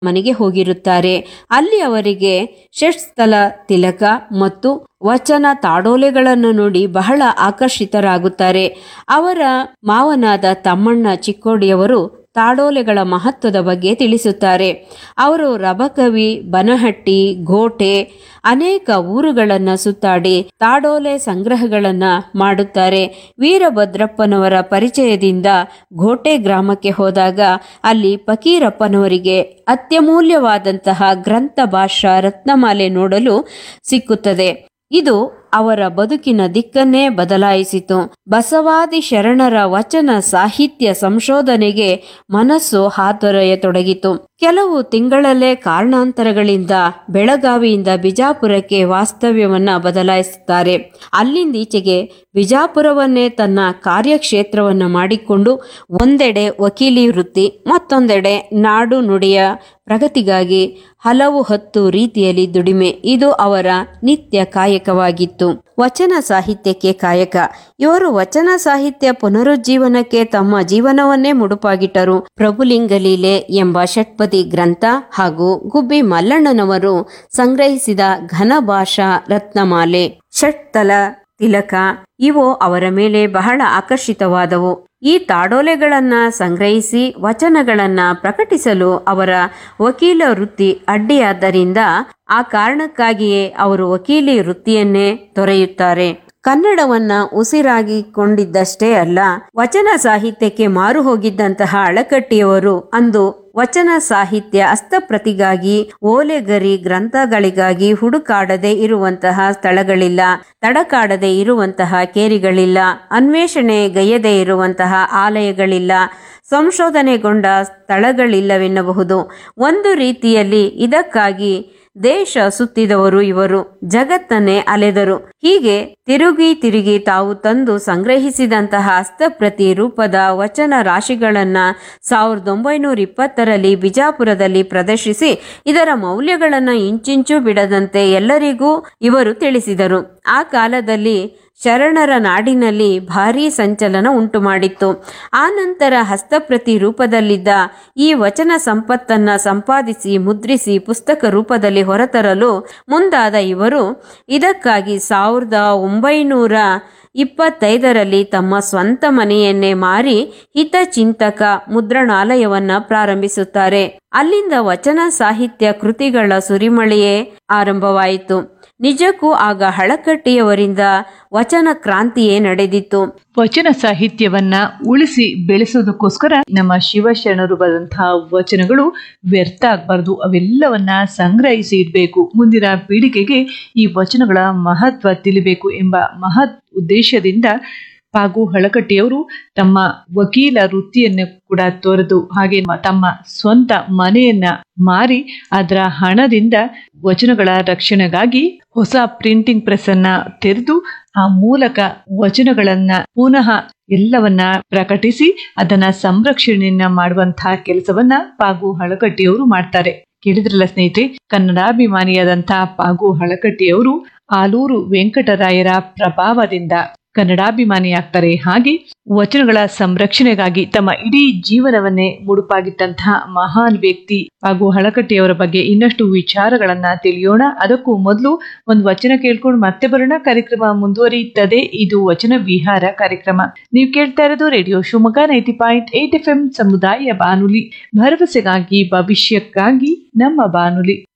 ಮನೆಗೆ ಹೋಗಿರುತ್ತಾರೆ ಅಲ್ಲಿ ಅವರಿಗೆ ಷಟ್ಸ್ಥಲ ತಿಲಕ ಮತ್ತು ವಚನ ತಾಡೋಲೆಗಳನ್ನು ನೋಡಿ ಬಹಳ ಆಕರ್ಷಿತರಾಗುತ್ತಾರೆ ಅವರ ಮಾವನಾದ ತಮ್ಮಣ್ಣ ಚಿಕ್ಕೋಡಿಯವರು ತಾಡೋಲೆಗಳ ಮಹತ್ವದ ಬಗ್ಗೆ ತಿಳಿಸುತ್ತಾರೆ ಅವರು ರಬಕವಿ ಬನಹಟ್ಟಿ ಗೋಟೆ ಅನೇಕ ಊರುಗಳನ್ನು ಸುತ್ತಾಡಿ ತಾಡೋಲೆ ಸಂಗ್ರಹಗಳನ್ನ ಮಾಡುತ್ತಾರೆ ವೀರಭದ್ರಪ್ಪನವರ ಪರಿಚಯದಿಂದ ಘೋಟೆ ಗ್ರಾಮಕ್ಕೆ ಹೋದಾಗ ಅಲ್ಲಿ ಫಕೀರಪ್ಪನವರಿಗೆ ಅತ್ಯಮೂಲ್ಯವಾದಂತಹ ಗ್ರಂಥ ಭಾಷಾ ರತ್ನಮಾಲೆ ನೋಡಲು ಸಿಕ್ಕುತ್ತದೆ ಇದು ಅವರ ಬದುಕಿನ ದಿಕ್ಕನ್ನೇ ಬದಲಾಯಿಸಿತು ಬಸವಾದಿ ಶರಣರ ವಚನ ಸಾಹಿತ್ಯ ಸಂಶೋಧನೆಗೆ ಮನಸ್ಸು ಹಾತೊರೆಯತೊಡಗಿತು ಕೆಲವು ತಿಂಗಳಲ್ಲೇ ಕಾರಣಾಂತರಗಳಿಂದ ಬೆಳಗಾವಿಯಿಂದ ಬಿಜಾಪುರಕ್ಕೆ ವಾಸ್ತವ್ಯವನ್ನ ಬದಲಾಯಿಸುತ್ತಾರೆ ಅಲ್ಲಿಂದೀಚೆಗೆ ಬಿಜಾಪುರವನ್ನೇ ತನ್ನ ಕಾರ್ಯಕ್ಷೇತ್ರವನ್ನು ಮಾಡಿಕೊಂಡು ಒಂದೆಡೆ ವಕೀಲಿ ವೃತ್ತಿ ಮತ್ತೊಂದೆಡೆ ನಾಡು ನುಡಿಯ ಪ್ರಗತಿಗಾಗಿ ಹಲವು ಹತ್ತು ರೀತಿಯಲ್ಲಿ ದುಡಿಮೆ ಇದು ಅವರ ನಿತ್ಯ ಕಾಯಕವಾಗಿತ್ತು ವಚನ ಸಾಹಿತ್ಯಕ್ಕೆ ಕಾಯಕ ಇವರು ವಚನ ಸಾಹಿತ್ಯ ಪುನರುಜ್ಜೀವನಕ್ಕೆ ತಮ್ಮ ಜೀವನವನ್ನೇ ಮುಡುಪಾಗಿಟ್ಟರು ಪ್ರಭುಲಿಂಗಲೀಲೆ ಎಂಬ ಷಟ್ಪದಿ ಗ್ರಂಥ ಹಾಗೂ ಗುಬ್ಬಿ ಮಲ್ಲಣ್ಣನವರು ಸಂಗ್ರಹಿಸಿದ ಘನ ಭಾಷಾ ರತ್ನಮಾಲೆ ಷಟ್ತಲ ತಿಲಕ ಇವು ಅವರ ಮೇಲೆ ಬಹಳ ಆಕರ್ಷಿತವಾದವು ಈ ತಾಡೋಲೆಗಳನ್ನ ಸಂಗ್ರಹಿಸಿ ವಚನಗಳನ್ನ ಪ್ರಕಟಿಸಲು ಅವರ ವಕೀಲ ವೃತ್ತಿ ಅಡ್ಡಿಯಾದ್ದರಿಂದ ಆ ಕಾರಣಕ್ಕಾಗಿಯೇ ಅವರು ವಕೀಲಿ ವೃತ್ತಿಯನ್ನೇ ತೊರೆಯುತ್ತಾರೆ ಕನ್ನಡವನ್ನ ಉಸಿರಾಗಿಕೊಂಡಿದ್ದಷ್ಟೇ ಅಲ್ಲ ವಚನ ಸಾಹಿತ್ಯಕ್ಕೆ ಮಾರು ಹೋಗಿದ್ದಂತಹ ಅಳಕಟ್ಟಿಯವರು ಅಂದು ವಚನ ಸಾಹಿತ್ಯ ಹಸ್ತಪ್ರತಿಗಾಗಿ ಓಲೆಗರಿ ಗ್ರಂಥಗಳಿಗಾಗಿ ಹುಡುಕಾಡದೆ ಇರುವಂತಹ ಸ್ಥಳಗಳಿಲ್ಲ ತಡಕಾಡದೆ ಇರುವಂತಹ ಕೇರಿಗಳಿಲ್ಲ ಅನ್ವೇಷಣೆ ಗೈಯದೆ ಇರುವಂತಹ ಆಲಯಗಳಿಲ್ಲ ಸಂಶೋಧನೆಗೊಂಡ ಸ್ಥಳಗಳಿಲ್ಲವೆನ್ನಬಹುದು ಒಂದು ರೀತಿಯಲ್ಲಿ ಇದಕ್ಕಾಗಿ ದೇಶ ಸುತ್ತಿದವರು ಇವರು ಜಗತ್ತನ್ನೇ ಅಲೆದರು ಹೀಗೆ ತಿರುಗಿ ತಿರುಗಿ ತಾವು ತಂದು ಸಂಗ್ರಹಿಸಿದಂತಹ ಹಸ್ತಪ್ರತಿ ರೂಪದ ವಚನ ರಾಶಿಗಳನ್ನ ಸಾವಿರದ ಒಂಬೈನೂರ ಇಪ್ಪತ್ತರಲ್ಲಿ ಬಿಜಾಪುರದಲ್ಲಿ ಪ್ರದರ್ಶಿಸಿ ಇದರ ಮೌಲ್ಯಗಳನ್ನು ಇಂಚಿಂಚು ಬಿಡದಂತೆ ಎಲ್ಲರಿಗೂ ಇವರು ತಿಳಿಸಿದರು ಆ ಕಾಲದಲ್ಲಿ ಶರಣರ ನಾಡಿನಲ್ಲಿ ಭಾರೀ ಸಂಚಲನ ಉಂಟು ಮಾಡಿತ್ತು ಆ ನಂತರ ಹಸ್ತಪ್ರತಿ ರೂಪದಲ್ಲಿದ್ದ ಈ ವಚನ ಸಂಪತ್ತನ್ನ ಸಂಪಾದಿಸಿ ಮುದ್ರಿಸಿ ಪುಸ್ತಕ ರೂಪದಲ್ಲಿ ಹೊರತರಲು ಮುಂದಾದ ಇವರು ಇದಕ್ಕಾಗಿ ಸಾವಿರದ ಒಂಬೈನೂರ ಇಪ್ಪತ್ತೈದರಲ್ಲಿ ತಮ್ಮ ಸ್ವಂತ ಮನೆಯನ್ನೇ ಮಾರಿ ಹಿತಚಿಂತಕ ಮುದ್ರಣಾಲಯವನ್ನ ಪ್ರಾರಂಭಿಸುತ್ತಾರೆ ಅಲ್ಲಿಂದ ವಚನ ಸಾಹಿತ್ಯ ಕೃತಿಗಳ ಸುರಿಮಳೆಯೇ ಆರಂಭವಾಯಿತು ನಿಜಕ್ಕೂ ಆಗ ಹಳಕಟ್ಟಿಯವರಿಂದ ವಚನ ಕ್ರಾಂತಿಯೇ ನಡೆದಿತ್ತು ವಚನ ಸಾಹಿತ್ಯವನ್ನ ಉಳಿಸಿ ಬೆಳೆಸೋದಕ್ಕೋಸ್ಕರ ನಮ್ಮ ಶಿವಶರಣರು ಬರೆದಂತಹ ವಚನಗಳು ವ್ಯರ್ಥ ಆಗಬಾರ್ದು ಅವೆಲ್ಲವನ್ನ ಸಂಗ್ರಹಿಸಿ ಇಡಬೇಕು ಮುಂದಿನ ಪೀಳಿಗೆಗೆ ಈ ವಚನಗಳ ಮಹತ್ವ ತಿಳಿಬೇಕು ಎಂಬ ಮಹತ್ ಉದ್ದೇಶದಿಂದ ಪಾಗು ಹಳಕಟ್ಟಿಯವರು ತಮ್ಮ ವಕೀಲ ವೃತ್ತಿಯನ್ನು ಕೂಡ ತೊರೆದು ಹಾಗೆ ತಮ್ಮ ಸ್ವಂತ ಮನೆಯನ್ನ ಮಾರಿ ಅದರ ಹಣದಿಂದ ವಚನಗಳ ರಕ್ಷಣೆಗಾಗಿ ಹೊಸ ಪ್ರಿಂಟಿಂಗ್ ಪ್ರೆಸ್ ಅನ್ನ ತೆರೆದು ಆ ಮೂಲಕ ವಚನಗಳನ್ನ ಪುನಃ ಎಲ್ಲವನ್ನ ಪ್ರಕಟಿಸಿ ಅದನ್ನ ಸಂರಕ್ಷಣೆಯನ್ನ ಮಾಡುವಂತಹ ಕೆಲಸವನ್ನ ಪಾಗು ಹಳಕಟ್ಟಿಯವರು ಮಾಡ್ತಾರೆ ಕೇಳಿದ್ರಲ್ಲ ಸ್ನೇಹಿತರೆ ಕನ್ನಡಾಭಿಮಾನಿಯಾದಂತಹ ಪಾಗು ಹಳಕಟ್ಟಿಯವರು ಆಲೂರು ವೆಂಕಟರಾಯರ ಪ್ರಭಾವದಿಂದ ಕನ್ನಡಾಭಿಮಾನಿಯಾಗ್ತಾರೆ ಹಾಗೆ ವಚನಗಳ ಸಂರಕ್ಷಣೆಗಾಗಿ ತಮ್ಮ ಇಡೀ ಜೀವನವನ್ನೇ ಮುಡುಪಾಗಿಟ್ಟಂತಹ ಮಹಾನ್ ವ್ಯಕ್ತಿ ಹಾಗೂ ಹಳಕಟ್ಟಿಯವರ ಬಗ್ಗೆ ಇನ್ನಷ್ಟು ವಿಚಾರಗಳನ್ನ ತಿಳಿಯೋಣ ಅದಕ್ಕೂ ಮೊದಲು ಒಂದು ವಚನ ಕೇಳ್ಕೊಂಡು ಮತ್ತೆ ಬರೋಣ ಕಾರ್ಯಕ್ರಮ ಮುಂದುವರಿಯುತ್ತದೆ ಇದು ವಚನ ವಿಹಾರ ಕಾರ್ಯಕ್ರಮ ನೀವು ಕೇಳ್ತಾ ಇರೋದು radio Shivamogga ninety point eight F M ಸಮುದಾಯ ಬಾನುಲಿ ಭರವಸೆಗಾಗಿ ಭವಿಷ್ಯಕ್ಕಾಗಿ ನಮ್ಮ ಬಾನುಲಿ